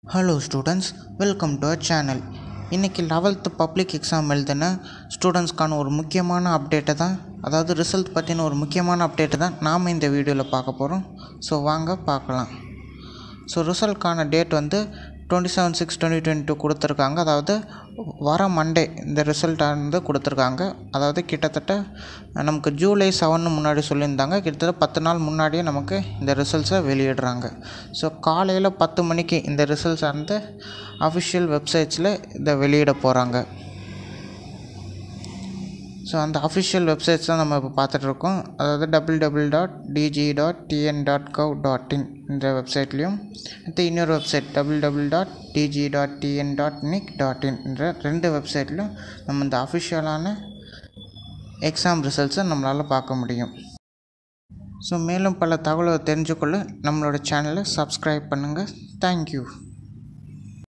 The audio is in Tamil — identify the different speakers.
Speaker 1: hello students welcome to our channel இன்றைக்கி லெவல்த்து பப்ளிக் எக்ஸாம் எழுதின ஸ்டூடெண்ட்ஸ்க்கான ஒரு முக்கியமான அப்டேட்டை தான் அதாவது ரிசல்ட் பற்றின ஒரு முக்கியமான அப்டேட்டை தான் நாம் இந்த வீடியோவில் பார்க்க போகிறோம் ஸோ வாங்க பார்க்கலாம் ஸோ ரிசல்ட்கான டேட் வந்து twenty seven six twenty twenty two கொடுத்துருக்காங்க அதாவது வர மண்டே இந்த ரிசல்ட்டை வந்து கொடுத்துருக்காங்க அதாவது கிட்டத்தட்ட நமக்கு ஜூலை செவன் முன்னாடி சொல்லியிருந்தாங்க கிட்டத்தட்ட பத்து நாள் முன்னாடியே நமக்கு இந்த ரிசல்ட்ஸை வெளியிடுறாங்க ஸோ காலையில் பத்து மணிக்கு இந்த ரிசல்ட்ஸ் வந்து அஃபிஷியல் வெப்சைட்ஸில் இதை வெளியிட போகிறாங்க ஸோ அந்த அஃபிஷியல் வெப்சைட்ஸ் தான் நம்ம இப்போ பார்த்துட்ருக்கோம் அதாவது W W dot DG dot TN dot gov dot in இந்த வெப்சைட்லேயும் அடுத்து இன்னொரு website W W dot DG dot TN dot nic dot in என்ற ரெண்டு வெப்சைட்லையும் நம்ம இந்த அஃபிஷியலான எக்ஸாம் ரிசல்ட்ஸை நம்மளால் பார்க்க முடியும் ஸோ மேலும் பல தகவலை தெரிஞ்சுக்கொள்ள நம்மளோட சேனலை சப்ஸ்கிரைப் பண்ணுங்கள் தேங்க்யூ